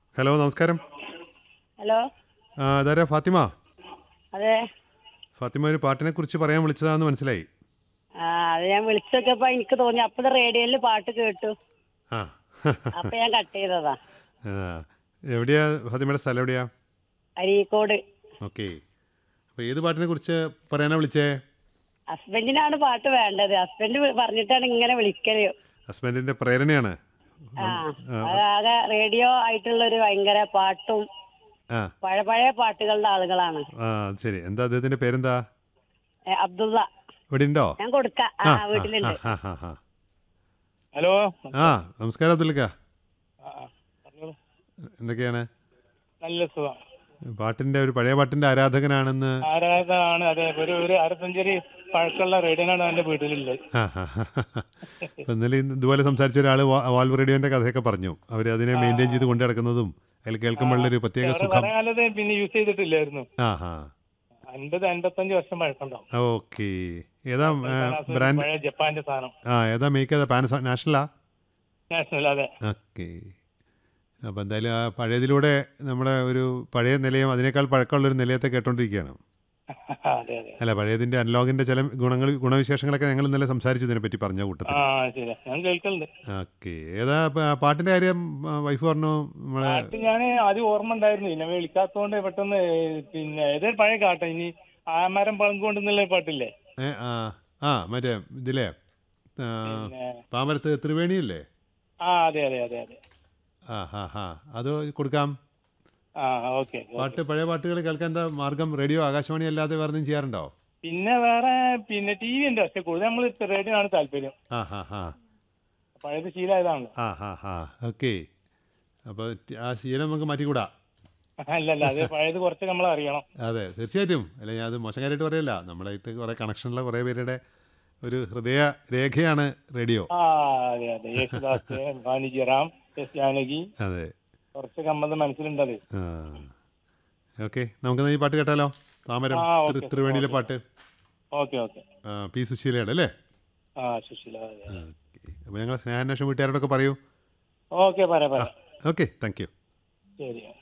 Hello നമസ്കാരം hello ആ, അതാരാ ഫാത്തിമ അതെ ഫാത്തിമ ഒരു പാട്ടിനെ കുറിച്ച് പറയാൻ വിളിച്ചതാന്ന് മനസ്സിലായി ആ അത് ഞാൻ വിളിച്ചൊക്കെപ്പോ എനിക്ക് തോന്നി അപ്പോഴും റേഡിയോയിൽ പാട്ട് കേട്ടു ആ അപ്പൊ ഞാൻ കട്ട് ചെയ്തതാ ആ, എവിടെയാ ഫാത്തിമയുടെ സ്ഥലം എവിടെയാ അരീക്കോട് ഓക്കെ അപ്പോൾ ഏത് പാട്ടിനെ കുറിച്ച് പറയാനാ വിളിച്ചേ ഹസ്ബൻഡിനാണ് പാട്ട് വേണ്ടത് ഹസ്ബൻഡ് വി- പറഞ്ഞിട്ടാണ് ഇങ്ങനെ വിളിക്കല് ഹസ്ബൻഡിൻ്റെ പ്രേരണയാണ് ആ അതാകെ റേഡിയോ ആയിട്ടുള്ള ഒരു ഭയങ്കര പാട്ടും ആ പഴയ പഴയ പാട്ടുകളുടെ ആളുകളാണ് ആ അത് ശരി എന്താ അദ്ദേഹത്തിൻ്റെ പേരെന്താ ഏ, അബ്ദുള്ള ഇവിടെ ഉണ്ടോ ഞാൻ കൊടുക്കാം ആ വീട്ടിലുണ്ട് ആ ആ ആ ഹലോ ആ നമസ്കാരം അബ്ദുൽക്ക ആ, ആ, പറഞ്ഞോളൂ. എന്തൊക്കെയാണ് നല്ല സുഖം പാട്ടിൻ്റെ ഒരു പഴയ പാട്ടിൻ്റെ ആരാധകനാണെന്ന് ആരാധനാണ് അതെ ഒരു ഒരു അര സെഞ്ചുറി പഴക്കമുള്ള റേഡിയോനാണ് എന്റെ വീട്ടിലുള്ളത് ആ, ആ, ആ. അപ്പൊ ഇന്നലെ ഇന്ന് ഇതുപോലെ സംസാരിച്ച ഒരാൾ വാൽവ് റേഡിയോന്റെ കഥയൊക്കെ പറഞ്ഞു അവർ അതിനെ മെയിൻറ്റെയിൻ ചെയ്ത് കൊണ്ടു നടക്കുന്നതും അതിൽ കേൾക്കുമ്പോഴുള്ളൊരു പ്രത്യേക വേറെ സുഖം പല കാലത്ത് പിന്നെ യൂസ് ചെയ്തിട്ടില്ലായിരുന്നു ആ ഹാ അൻപത് അൻപത്തഞ്ച് വർഷം പഴക്കമുണ്ടാവും ഓക്കെ ഏതാ ബ്രാൻഡ് പഴയ ജപ്പാന്റെ സാധനം ആ ഏതാ മേക്ക് ഏതാ പാനസോ നാഷണലാ നാഷണൽ അതെ ഓക്കെ അപ്പോൾ എന്തായാലും ആ പഴയതിലൂടെ നമ്മുടെ ഒരു പഴയ നിലയം അതിനേക്കാൾ പഴക്കമുള്ളൊരു നിലയത്തെ കേട്ടോണ്ടിരിക്കുകയാണ് അതെ അതെ അല്ല പഴയതിൻ്റെ അനലോഗിൻ്റെ ചില ഗുണങ്ങൾ ഗുണവിശേഷങ്ങളൊക്കെ ഞങ്ങൾ ഇന്നലെ സംസാരിച്ചു ഇതിനെപ്പറ്റി പറഞ്ഞ കൂട്ടത്തിൽ ആ ശരി ഞാൻ കേൾക്കലുണ്ട് ഓക്കെ ഏതാ പ- പാട്ടിൻ്റെ കാര്യം വൈഫ് പറഞ്ഞു നമ്മളെ പാട്ട് ഞാൻ ആദ്യം ഓർമ്മ ഉണ്ടായിരുന്നു പിന്നെ വിളിക്കാത്തോണ്ട് പെട്ടെന്ന് പിന്നെ ഏതൊരു പഴയ കാട്ട ഇനി ആമരം പളങ്കൊണ്ടെന്നുള്ള പാട്ടില്ലേ ഏ, ആ ആ മറ്റേ ഇതില്ലേ ആ, പിന്നെ പാമരത്ത് ത്രിവേണിയില്ലേ ആ അതെ അതെ അതെ അതെ ആ ഹാ ഹാ അത് കൊടുക്കാം ആ ഓക്കെ പാട്ട് പഴയ പാട്ടുകൾ കേൾക്കാൻ എന്താ മാർഗം റേഡിയോ ആകാശവാണി അല്ലാതെ വേറെ എന്തെങ്കിലും ചെയ്യാറുണ്ടോ പിന്നെ വേറെ പിന്നെ ടി വി ഉണ്ട് പക്ഷെ കൂടുതൽ നമ്മൾ റേഡിയോ ആണ് താല്പര്യം ആ ഹാ ഹാ പഴയത് ശീലമായതാണല്ലോ ആ ഹാ ഹാ ഓക്കെ അപ്പോൾ ആ ശീലം നമുക്ക് മാറ്റിക്കൂടാ അല്ലല്ല അത് പഴയത് കുറച്ച് നമ്മൾ അറിയണം അതെ തീർച്ചയായിട്ടും അല്ല ഞാൻ അത് മോശക്കാരായിട്ട് പറയല്ല നമ്മളായിട്ട് കുറേ കണക്ഷനുള്ള കുറേ പേരുടെ ഒരു ഹൃദയ രേഖയാണ് റേഡിയോ ആ അതെ അതെ യേശുദാസ് വാണിജ്യറാം എസ് ജാനകി അതെ കുറച്ച് കമ്മത് മനസ്സിലുണ്ടത് ആ ഓക്കെ നമുക്കെന്നാ ഈ പാട്ട് കേട്ടാലോ പാമരം ആ, ഓക്കെ, ത്രി- ത്രിവേണിയിലെ പാട്ട് ഓക്കെ ഓക്കെ ആ, പി സുശീലയുടെ അല്ലേ ആ സുശീല അതെ ഓക്കെ അപ്പോൾ ഞങ്ങൾ സ്നേഹാന്വേഷണം വീട്ടുകാരോടൊക്കെ പറയൂ ഓക്കെ പറ പറ ഓക്കെ താങ്ക് യു ശരി